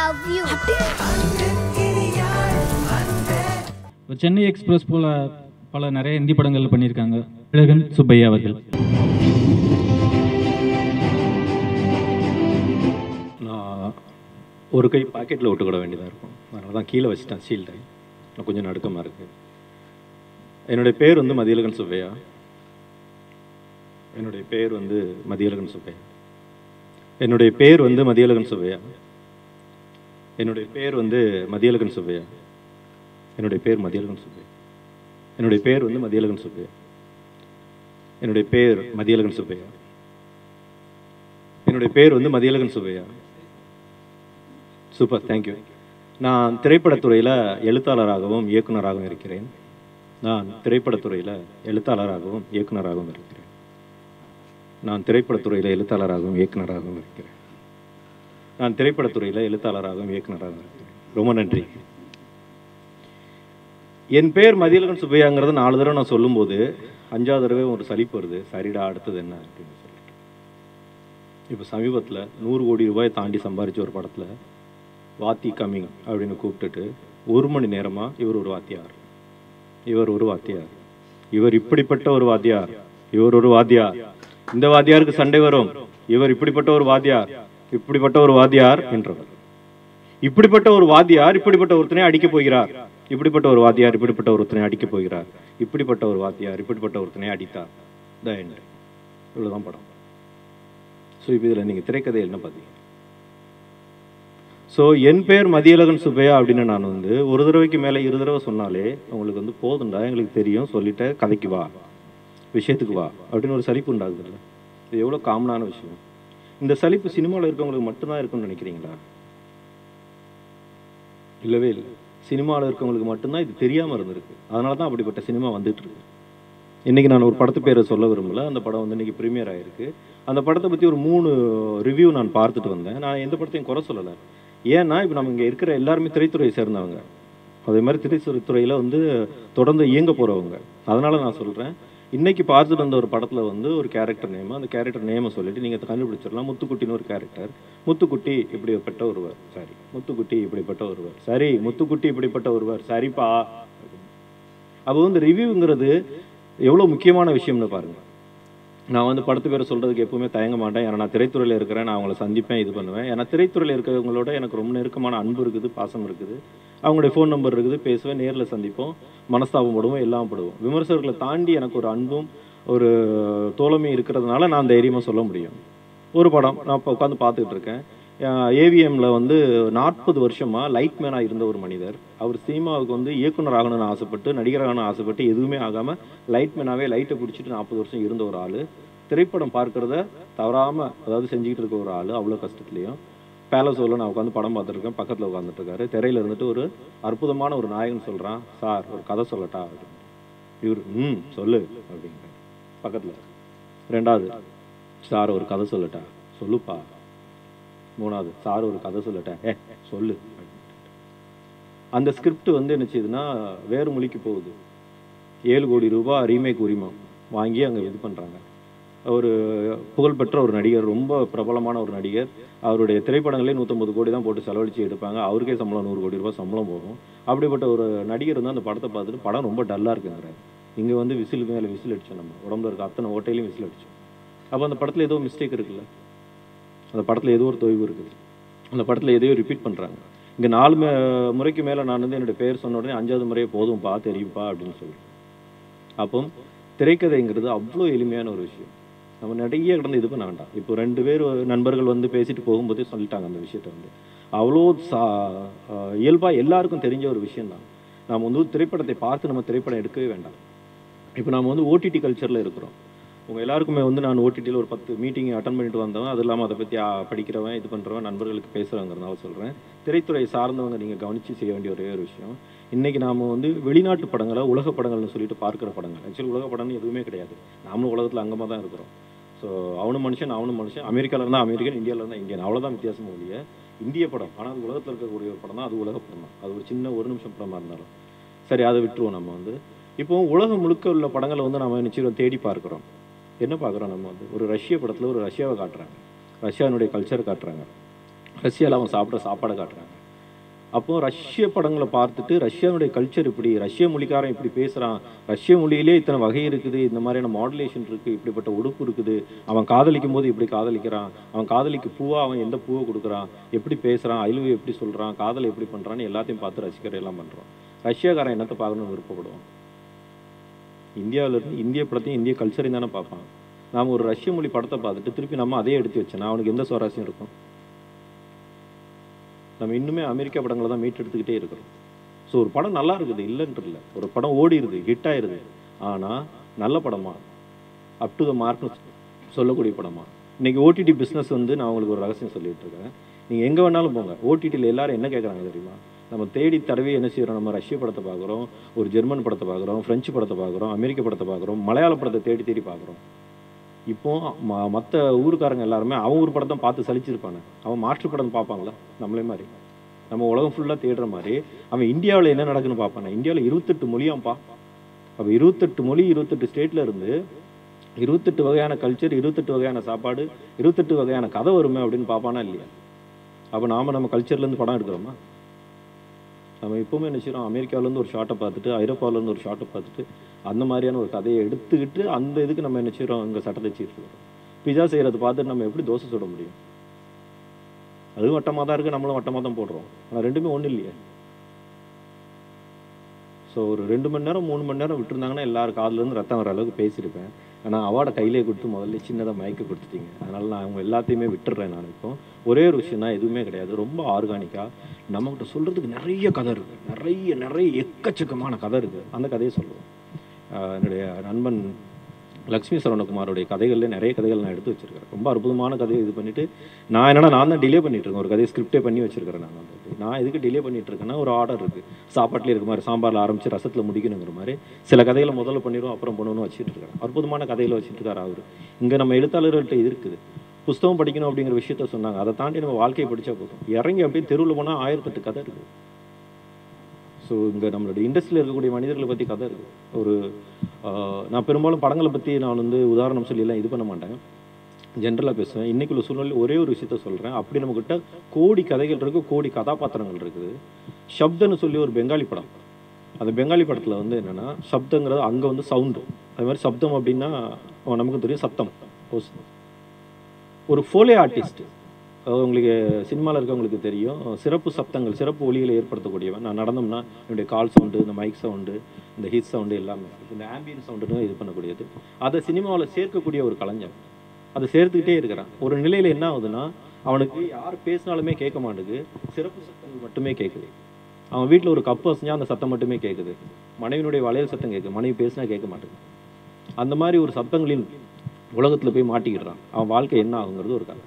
love you. இப்போ Chennai express போல பல நிறைய ஹிந்தி படங்கள் பண்ணியிருக்காங்க அழகன் சுப்பையா அவர்கள் நான் ஒரு கை பாக்கெட்டில் விட்டுக்கிட வேண்டியதாக இருக்கும் அதனால தான் கீழே வச்சுட்டேன் ஷீல்டை நான் கொஞ்சம் நடுக்கமாக இருக்குது என்னுடைய பேர் வந்து மதியழகன் சுப்பையா என்னுடைய பேர் வந்து மதியழகன் சுப்பையா என்னுடைய பேர் வந்து மதியழகன் சுப்பையா என்னுடைய பேர் வந்து மதியழகன் சுப்பையா என்னுடைய பேர் மதியழகன் சுப்பையா என்னுடைய பேர் வந்து மதியழகன் சுப்பையா என்னுடைய பேர் மதியழகன் சுப்பையா என்னுடைய பேர் வந்து மதியழகன் சுப்பையா சூப்பர் தேங்க்யூ நான் திரைப்படத்துறையில் எழுத்தாளராகவும் இயக்குனராகவும் இருக்கிறேன் நான் திரைப்படத்துறையில் எழுத்தாளராகவும் இயக்குனராகவும் இருக்கிறேன் நான் திரைப்படத்துறையில் எழுத்தாளராகவும் இயக்குனராகவும் இருக்கிறேன் நான் திரைப்படத்துறையில் எழுத்தாளராகவும் இயக்குனராகவும் இருக்கிறேன் ரொம்ப நன்றி என் பேர் மதியழகன் சுப்பையாங்கிறத நாலு தடவை நான் சொல்லும்போது அஞ்சாவது தடவை ஒரு சலிப்பு வருது சரிடா அடுத்தது என்ன அப்படின்னு சொல்லிட்டு இப்போ சமீபத்தில் நூறு கோடி ரூபாய் தாண்டி சம்பாரிச்ச ஒரு படத்தில் வாத்தி கம்மிங் அப்படின்னு கூப்பிட்டுட்டு ஒரு மணி நேரமாக இவர் ஒரு வாத்தியார் இவர் ஒரு வாத்தியார் இவர் இப்படிப்பட்ட ஒரு வாத்தியார் இவர் ஒரு வாத்தியார் இந்த வாத்தியாருக்கு சண்டை வரும் இவர் இப்படிப்பட்ட ஒரு வாத்தியார் இப்படிப்பட்ட ஒரு வாத்தியார் என்றவர் இப்படிப்பட்ட ஒரு வாத்தியார் இப்படிப்பட்ட ஒருத்தனை அடிக்க போகிறார் இப்படிப்பட்ட ஒரு வாத்தியார் இப்படிப்பட்ட ஒருத்தனை அடிக்க போகிறார் இப்படிப்பட்ட ஒரு வாத்தியார் இப்படிப்பட்ட ஒருத்தனை அடித்தார் த எண்ட் இவ்வளவுதான் படம் ஸோ இப்போ இதில் நீங்கள் திரைக்கதை என்ன பார்த்தீங்க ஸோ என் பேர் மதியழகன் சுப்பையா அப்படின்னு நான் வந்து ஒரு தடவைக்கு மேலே இரு தடவை சொன்னாலே உங்களுக்கு வந்து போதுண்டா எங்களுக்கு தெரியும் சொல்லிட்டு கதைக்கு வா விஷயத்துக்கு வா அப்படின்னு ஒரு சலிப்பு உண்டாகுதுல்ல இது எவ்வளோ காமனான விஷயம் இந்த சலிப்பு சினிமாவில் இருக்கவங்களுக்கு மட்டும்தான் இருக்கும்னு நினைக்கிறீங்களா இல்லவே இல்லை சினிமாவில் இருக்கவங்களுக்கு மட்டும்தான் இது தெரியாமல் இருந்திருக்கு அதனால தான் அப்படிப்பட்ட சினிமா வந்துட்டு இருக்கு இன்னைக்கு நான் ஒரு படத்து பேரை சொல்ல விரும்பல அந்த படம் வந்து இன்னைக்கு ப்ரீமியர் ஆயிருக்கு அந்த படத்தை பற்றி ஒரு மூணு ரிவ்யூ நான் பார்த்துட்டு வந்தேன் நான் எந்த படத்தையும் குறை சொல்லலை ஏன்னா இப்போ நம்ம இங்கே இருக்கிற எல்லாருமே திரைத்துறையை சேர்ந்தவங்க அதே மாதிரி திரைத்துறையில் வந்து தொடர்ந்து இயங்க போகிறவங்க அதனால நான் சொல்கிறேன் இன்னைக்கு பார்த்துட்டு வந்த ஒரு படத்தில் வந்து ஒரு கேரக்டர் நேம் அந்த கேரக்டர் நேமை சொல்லிட்டு நீங்கள் கண்டுபிடிச்சிடலாம் முத்துக்குட்டின்னு ஒரு கேரக்டர் முத்துக்குட்டி இப்படிப்பட்ட ஒருவர் சாரி முத்துக்குட்டி இப்படிப்பட்ட ஒருவர் சரி முத்துக்குட்டி இப்படிப்பட்ட ஒருவர் சரிப்பா அப்போ வந்து ரிவ்யூங்கிறது எவ்வளோ முக்கியமான விஷயம்னு பாருங்க நான் வந்து படத்து பேரை சொல்கிறதுக்கு எப்பவுமே தயங்க மாட்டேன் ஏன்னா நான் திரைத்துறையில் இருக்கிறேன் நான் அவங்கள சந்திப்பேன் இது பண்ணுவேன் ஏன்னா திரைத்துறையில் இருக்கிறவங்களோட எனக்கு ரொம்ப நெருக்கமான அன்பு இருக்குது பாசம் இருக்குது அவங்களுடைய ஃபோன் நம்பர் இருக்குது பேசுவேன் நேரில் சந்திப்போம் மனஸ்தாபம் படுவோம் எல்லாம் படுவோம் விமர்சகர்களை தாண்டி எனக்கு ஒரு அன்பும் ஒரு தோழமையும் இருக்கிறதுனால நான் தைரியமாக சொல்ல முடியும் ஒரு படம் நான் இப்போ உட்காந்து பார்த்துக்கிட்டு இருக்கேன் ஏவிஎம்ல வந்து நாற்பது வருஷமா லைட் மேனாக இருந்த ஒரு மனிதர் அவர் சினிமாவுக்கு வந்து இயக்குனர் ஆகணும்னு ஆசைப்பட்டு நடிகராகணும்னு ஆசைப்பட்டு எதுவுமே ஆகாமல் லைட் மேனாவே லைட்டை பிடிச்சிட்டு நாற்பது வருஷம் இருந்த ஒரு ஆள் திரைப்படம் பார்க்கறத தவறாமல் அதாவது செஞ்சுக்கிட்டு இருக்க ஒரு ஆள் அவ்வளோ கஷ்டத்துலையும் பேலஸோவில் நான் உட்காந்து படம் பார்த்துருக்கேன் பக்கத்தில் உட்காந்துட்டு இருக்காரு திரையில இருந்துட்டு ஒரு அற்புதமான ஒரு நாயகன் சொல்கிறான் சார் ஒரு கதை சொல்லட்டா அப்படின்னு இவர் ம் சொல்லு அப்படிங்கிறார் பக்கத்தில் ரெண்டாவது சார் ஒரு கதை சொல்லட்டா சொல்லுப்பா மூணாவது சார் ஒரு கதை சொல்லட்டேன் ஏ சொல்லு அந்த ஸ்கிரிப்ட் வந்து என்ன செய்யுதுன்னா வேறு மொழிக்கு போகுது ஏழு கோடி ரூபாய் ரீமேக் உரிமம் வாங்கி அங்கே இது பண்ணுறாங்க ஒரு புகழ்பெற்ற ஒரு நடிகர் ரொம்ப பிரபலமான ஒரு நடிகர் அவருடைய திரைப்படங்களே நூற்றம்பது கோடி தான் போட்டு செலவழித்து எடுப்பாங்க அவருக்கே சம்பளம் நூறு கோடி ரூபாய் சம்பளம் போகும் அப்படிப்பட்ட ஒரு நடிகர் வந்து அந்த படத்தை பார்த்துட்டு படம் ரொம்ப டல்லாக இருக்குங்கிறார் இங்கே வந்து விசில் மேலே விசில் அடித்தோம் நம்ம உடம்புல இருக்க அத்தனை ஓட்டையிலையும் விசில் அடித்தோம் அப்போ அந்த படத்தில் ஏதோ மிஸ்டேக் இருக்குல்ல அந்த படத்தில் ஏதோ ஒரு தொய்வு இருக்குது அந்த படத்தில் எதையோ ரிப்பீட் பண்ணுறாங்க இங்கே நாலு மே- முறைக்கு மேலே நான் வந்து என்னுடைய பேர் சொன்ன உடனே அஞ்சாவது முறையே போதும்பா தெரியும்பா அப்படின்னு சொல்லுவேன் அப்போ திரைக்கதைங்கிறது அவ்வளோ எளிமையான ஒரு விஷயம் நம்ம நிறைய கிடந்து இது பண்ண வேண்டாம் இப்போ ரெண்டு பேர் நண்பர்கள் வந்து பேசிட்டு போகும்போதே சொல்லிட்டாங்க அந்த விஷயத்த வந்து அவ்வளோ சா இயல்பாக எல்லாருக்கும் தெரிஞ்ச ஒரு விஷயம்தான் நாம் வந்து திரைப்படத்தை பார்த்து நம்ம திரைப்படம் எடுக்கவே வேண்டாம் இப்போ நாம வந்து ஓடிடி கல்ச்சரில் இருக்கிறோம் உங்கள் எல்லாருக்குமே வந்து நான் ஓடிடியில் ஒரு பத்து மீட்டிங் அட்டன் பண்ணிட்டு வந்தவன் அது இல்லாமல் அதை பற்றி படிக்கிறவன் இது பண்ணுறவன் நண்பர்களுக்கு பேசுகிறவங்கிறதுனால சொல்கிறேன் திரைத்துறை சார்ந்தவங்க நீங்கள் கவனித்து செய்ய வேண்டிய ஒரே ஒரு விஷயம் இன்றைக்கி நாம் வந்து வெளிநாட்டு படங்களை உலக படங்கள்னு சொல்லிட்டு பார்க்குற படங்கள் ஆக்சுவலி உலக படம்னு எதுவுமே கிடையாது நாமளும் உலகத்தில் அங்கமாக தான் இருக்கிறோம் ஸோ அவனும் மனுஷன் அவனும் மனுஷன் அமெரிக்காவில் இருந்தால் அமெரிக்கன் இந்தியாவில் இருந்தால் இந்தியன் அவ்வளோதான் வித்தியாசம் ஒழிய இந்திய படம் ஆனால் அது உலகத்தில் இருக்கக்கூடிய ஒரு படம் தான் அது உலக படம் தான் அது ஒரு சின்ன ஒரு நிமிஷம் படமாக இருந்தாலும் சரி அதை விட்டுருவோம் நம்ம வந்து இப்போ உலகம் முழுக்க உள்ள படங்களை வந்து நம்ம நிச்சயம் தேடி பார்க்குறோம் என்ன பார்க்குறோம் நம்ம வந்து ஒரு ரஷ்ய படத்தில் ஒரு ரஷ்யாவை காட்டுறாங்க ரஷ்யானுடைய கல்ச்சர் காட்டுறாங்க ரஷ்யாவில் அவன் சாப்பிட்ற சாப்பாடை காட்டுறாங்க அப்போ ரஷ்ய படங்களை பார்த்துட்டு ரஷ்யாவுடைய கல்ச்சர் இப்படி ரஷ்ய மொழிக்காரன் இப்படி பேசுகிறான் ரஷ்ய மொழியிலே இத்தனை வகை இருக்குது இந்த மாதிரியான மாடுலேஷன் இருக்குது இப்படிப்பட்ட உடுப்பு இருக்குது அவன் காதலிக்கும் போது இப்படி காதலிக்கிறான் அவன் காதலிக்கு பூவா அவன் எந்த பூவை கொடுக்குறான் எப்படி பேசுகிறான் ஐலுவை எப்படி சொல்கிறான் காதலை எப்படி பண்ணுறான்னு எல்லாத்தையும் பார்த்து ரசிக்கிற எல்லாம் பண்ணுறோம் ரஷ்யாக்காரன் என்னத்தை பார்க்கணும்னு விருப்பப்படுவான் இந்தியாவுல இருந்து இந்திய படத்தையும் இந்திய கல்ச்சரையும் தானே பார்ப்பான் நாம் ஒரு ரஷ்ய மொழி படத்தை பார்த்துட்டு திருப்பி நம்ம அதே எடுத்து வச்சோன்னா அவனுக்கு எந்த சுவாரஸ்யம் இருக்கும் நம்ம இன்னுமே அமெரிக்கா படங்களை தான் மீட்டெடுத்துக்கிட்டே இருக்கிறோம் ஸோ ஒரு படம் நல்லா இருக்குது இல்லைன்ற இல்லை ஒரு படம் ஓடிடுது ஹிட் ஆயிருது ஆனால் நல்ல படமா அப் டு த மார்க்னு சொல்லக்கூடிய படமா இன்னைக்கு ஓடிடி பிஸ்னஸ் வந்து நான் உங்களுக்கு ஒரு ரகசியம் சொல்லிட்டு இருக்கேன் நீங்கள் எங்கே வேணாலும் போங்க ஓடிடியில் எல்லாரும் என்ன கேட்குறாங்க தெரியுமா நம்ம தேடி தடவி என்ன செய்கிறோம் நம்ம ரஷ்ய படத்தை பார்க்குறோம் ஒரு ஜெர்மன் படத்தை பார்க்குறோம் ஃப்ரெஞ்சு படத்தை பார்க்குறோம் அமெரிக்க படத்தை பார்க்குறோம் மலையாள படத்தை தேடி தேடி பார்க்குறோம் இப்போ ம மற்ற ஊருக்காரங்க எல்லாருமே அவன் ஊர் படத்தை பார்த்து சலிச்சிருப்பாங்க அவன் மாற்று படம் பார்ப்பாங்களா நம்மளே மாதிரி நம்ம உலகம் ஃபுல்லாக தேடுற மாதிரி அவன் இந்தியாவில் என்ன நடக்குன்னு பார்ப்பானே இந்தியாவில் இருபத்தெட்டு மொழியாம்ப்பா அப்போ இருபத்தெட்டு மொழி இருபத்தெட்டு ஸ்டேட்டில் இருந்து இருபத்தெட்டு வகையான கல்ச்சர் இருபத்தெட்டு வகையான சாப்பாடு இருபத்தெட்டு வகையான கதை வருமே அப்படின்னு பார்ப்பானா இல்லையா அப்போ நாம நம்ம கல்ச்சர்லேருந்து படம் எடுக்கிறோமா நம்ம எப்பவுமே என்ன செய்யறோம் அமெரிக்காவிலேருந்து ஒரு ஷார்ட்டை பார்த்துட்டு ஐரோப்பாவிலேருந்து ஒரு ஷார்ட்டை பார்த்துட்டு அந்த மாதிரியான ஒரு கதையை எடுத்துக்கிட்டு அந்த இதுக்கு நம்ம என்ன செய்யறோம் இங்கே சட்டத்தை வச்சுட்டு இருக்கோம் பிஸா செய்கிறத பார்த்துட்டு நம்ம எப்படி தோசை சுட முடியும் அதுவும் வட்டமாக தான் இருக்குது நம்மளும் வட்டமாக தான் போடுறோம் ஆனால் ரெண்டுமே ஒன்றும் இல்லையே ஸோ ஒரு ரெண்டு மணி நேரம் மூணு மணி நேரம் விட்டுருந்தாங்கன்னா எல்லாரும் காதுலேருந்து ரத்தம் வர அளவுக்கு பேசியிருப்பேன் ஆனால் அவார்டை கையிலே கொடுத்து முதல்ல சின்னதாக மயக்க கொடுத்துட்டீங்க அதனால நான் அவங்க எல்லாத்தையுமே விட்டுறேன் நான் இப்போ ஒரே ஒரு விஷயம் தான் எதுவுமே கிடையாது ரொம்ப ஆர்கானிக்காக நம்மகிட்ட சொல்கிறதுக்கு நிறைய கதை இருக்குது நிறைய நிறைய எக்கச்சக்கமான கதை இருக்குது அந்த கதையை சொல்லுவோம் ஆஹ் என்னுடைய நண்பன் லக்ஷ்மி சரவணகுமாரோடைய கதைகள்ல நிறைய கதைகள் நான் எடுத்து வச்சிருக்கிறேன் ரொம்ப அற்புதமான கதையை இது பண்ணிட்டு நான் என்னன்னா நான் தான் டிலே பண்ணிட்டு இருக்கேன் ஒரு கதையை ஸ்கிரிப்டே பண்ணி வச்சிருக்கிறேன் நான் வந்து நான் எதுக்கு டிலே பண்ணிட்டு இருக்கேன்னா ஒரு ஆர்டர் இருக்கு சாப்பாட்டில் இருக்க மாதிரி சாம்பார்ல ஆரம்பிச்சு ரசத்துல முடிக்கணுங்கிற மாதிரி சில கதைகளை முதல்ல பண்ணிடுவோம் அப்புறம் பண்ணணும்னு வச்சுட்டு இருக்கேன் அற்புதமான கதையில வச்சுட்டு இருக்காரு அவரு இங்க நம்ம எழுத்தாளர்கள்ட்ட இது இருக்குது புஸ்தகம் படிக்கணும் அப்படிங்கிற விஷயத்த சொன்னாங்க அதை தாண்டி நம்ம வாழ்க்கையை படிச்சா போதும் இறங்கி அப்படியே தெருவில் போனால் ஆயிரத்தெட்டு கதை இருக்குது ஸோ இங்கே நம்மளுடைய இண்டஸ்ட்ரியில் இருக்கக்கூடிய மனிதர்களை பற்றி கதை இருக்குது ஒரு ஆஹ், நான் பெரும்பாலும் படங்களை பற்றி நான் வந்து உதாரணம் சொல்லி எல்லாம் இது பண்ண மாட்டேன் ஜென்ரலாக பேசுவேன் இன்னைக்குள்ள சூழ்நிலை ஒரே ஒரு விஷயத்த சொல்கிறேன் அப்படி நம்மக்கிட்ட கோடி கதைகள் இருக்குது கோடி கதாபாத்திரங்கள் இருக்குது ஷப்தன்னு சொல்லி ஒரு பெங்காலி படம் அந்த பெங்காலி படத்தில் வந்து என்னென்னா சப்தங்கிறது அங்கே வந்து சவுண்டு அது மாதிரி சப்தம் அப்படின்னா அஹ், நமக்கு தெரியும் சத்தம் ஓஸ். ஒரு ஃபோலே ஆர்டிஸ்ட் அதாவது உங்களுக்கு சினிமாவில் இருக்கவங்களுக்கு தெரியும் சிறப்பு சப்தங்கள் சிறப்பு ஒலிகளை ஏற்படுத்தக்கூடியவன் நான் நடந்தோம்னா என்னுடைய கால் சவுண்டு இந்த மைக் சவுண்டு இந்த ஹிட் சவுண்டு எல்லாமே இந்த ஆம்பியன் சவுண்டுன்னு இது பண்ணக்கூடியது அதை சினிமாவில் சேர்க்கக்கூடிய ஒரு கலைஞன் அதை சேர்த்துக்கிட்டே இருக்கிறான் ஒரு நிலையில் என்ன ஆகுதுன்னா அவனுக்கு யார் பேசினாலுமே கேட்க மாட்டேங்குது சிறப்பு சத்தங்கள் மட்டுமே கேட்குது அவன் வீட்டில் ஒரு கப்பு அசைஞ்சா அந்த சத்தம் மட்டுமே கேட்குது மனைவியினுடைய வளையல் சத்தம் கேட்குது மனைவி பேசினா கேட்க மாட்டேங்குது அந்த மாதிரி ஒரு சத்தங்களின் உலகத்தில் போய் மாட்டிக்கிடுறான் அவன் வாழ்க்கை என்ன ஆகுங்கிறது ஒரு கதை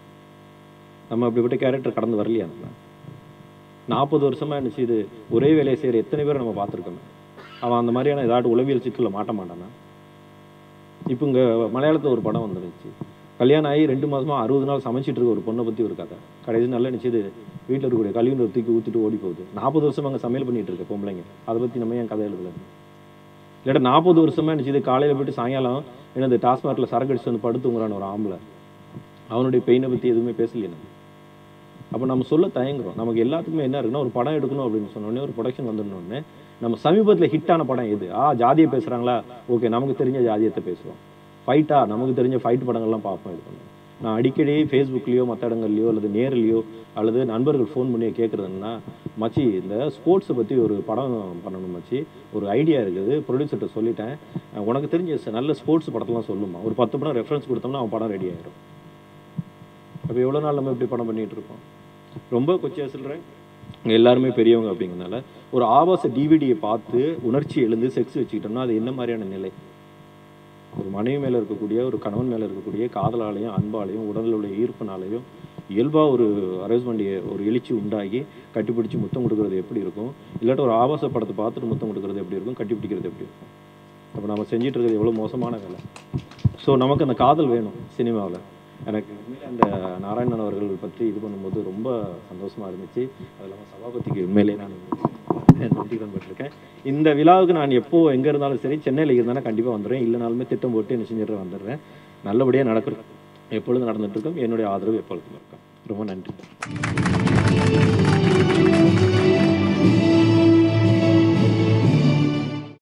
நம்ம அப்படிப்பட்ட கேரக்டர் கடந்து வரலையா நம்ம நாற்பது வருஷமா என்ன செய்யுது ஒரே வேலையை செய்கிற எத்தனை பேர் நம்ம பார்த்துருக்கோமே அவன் அந்த மாதிரியான ஏதாவது உளவியல் சிக்கலில் மாட்ட மாட்டானா இப்போ இங்கே மலையாளத்தில் ஒரு படம் வந்துருந்துச்சு கல்யாணம் ஆகி ரெண்டு மாசமா அறுபது நாள் சமைச்சிட்டு இருக்க ஒரு பொண்ணை பற்றி ஒரு கதை கடைசி நல்லா நினச்சிது வீட்டில் இருக்கக்கூடிய கழிவு நீர் தூக்கி ஊற்றிட்டு ஓடி போகுது நாற்பது வருஷமா அங்கே சமையல் பண்ணிட்டு இருக்க பொம்பளைங்க அதை பற்றி நம்ம ஏன் கதை எழுதல இல்லாட்டா நாற்பது வருஷமா நினச்சிது காலையில் போயிட்டு சாயங்காலம் என்னது டாஸ்மார்க்கில் சரக்கு அடிச்சு வந்து படுத்துங்கிறான் ஒரு ஆம்பளை அவனுடைய பெயினை பற்றி எதுவுமே பேசலையே நம்ம அப்போ நம்ம சொல்ல தயங்குறோம் நமக்கு எல்லாத்துக்குமே என்ன இருக்குன்னா ஒரு படம் எடுக்கணும் அப்படின்னு சொன்னோடனே ஒரு ப்ரொடக்ஷன் வந்துடனோடனே நம்ம சமீபத்தில் ஹிட்டான படம் எது ஆ ஜாதியை பேசுகிறாங்களா ஓகே நமக்கு தெரிஞ்ச ஜாதியத்தை பேசுவோம் ஃபைட்டா நமக்கு தெரிஞ்ச ஃபைட் படங்கள்லாம் பார்ப்போம் இது பண்ணுவோம் நான் அடிக்கடி ஃபேஸ்புக்லேயோ மற்ற இடங்கள்லையோ அல்லது நேர்லையோ அல்லது நண்பர்கள் ஃபோன் பண்ணி கேட்குறதுன்னா மச்சி இந்த ஸ்போர்ட்ஸை பற்றி ஒரு படம் பண்ணணும் மச்சி ஒரு ஐடியா இருக்குது ப்ரொடியூசர்கிட்ட சொல்லிட்டேன் அஹ் உனக்கு தெரிஞ்ச ச- நல்ல ஸ்போர்ட்ஸ் படத்தெல்லாம் சொல்லுமா ஒரு பத்து படம் ரெஃபரன்ஸ் கொடுத்தோம்னா அவன் படம் ரெடி ஆயிடும் அப்போ எவ்வளோ நாள் நம்ம இப்படி படம் பண்ணிட்டு இருக்கோம் ரொம்ப கொச்சியாக சொல்கிறேன் இங்கே எல்லாருமே பெரியவங்க அப்படிங்கிறதுனால ஒரு ஆபாச டிவிடியை பார்த்து உணர்ச்சி எழுந்து செக்ஸ் வச்சுக்கிட்டோம்னா அது என்ன மாதிரியான நிலை ஒரு மனைவி மேலே இருக்கக்கூடிய ஒரு கணவன் மேலே இருக்கக்கூடிய காதலாலையும் அன்பாலையும் உடலில் உள்ள ஈர்ப்புனாலையும் இயல்பாக ஒரு அரேஞ்ச்மெண்ட் ஒரு எழுச்சி உண்டாகி கட்டிப்பிடிச்சு முத்தம் கொடுக்கறது எப்படி இருக்கும் இல்லாட்டி ஒரு ஆபாச படத்தை பார்த்துட்டு முத்தம் கொடுக்கறது எப்படி இருக்கும் கட்டிப்பிடிக்கிறது எப்படி இருக்கும் அப்போ நம்ம செஞ்சிட்டு இருக்கிறது எவ்வளோ மோசமான வேலை ஸோ நமக்கு அந்த காதல் வேணும் சினிமாவில் எனக்கு உண்மையிலே அந்த நாராயணன் அவர்கள் பற்றி இது பண்ணும்போது ரொம்ப சந்தோஷமா இருந்துச்சு அது இல்லாமல் சபாபதிக்கு உண்மையிலே நான் நன்றி பட்டிருக்கேன் இந்த விழாவுக்கு நான் எப்போ எங்கே இருந்தாலும் சரி சென்னையில் இருந்தாலும் கண்டிப்பாக வந்துடுறேன் இல்லைனாலுமே திட்டம் போட்டு என்ன செஞ்சிட்டு வந்துடுறேன் நல்லபடியாக நடக்கிறது எப்பொழுதும் நடந்துட்டு இருக்கும் என்னுடைய ஆதரவு எப்பொழுதும் இருக்கும் ரொம்ப நன்றி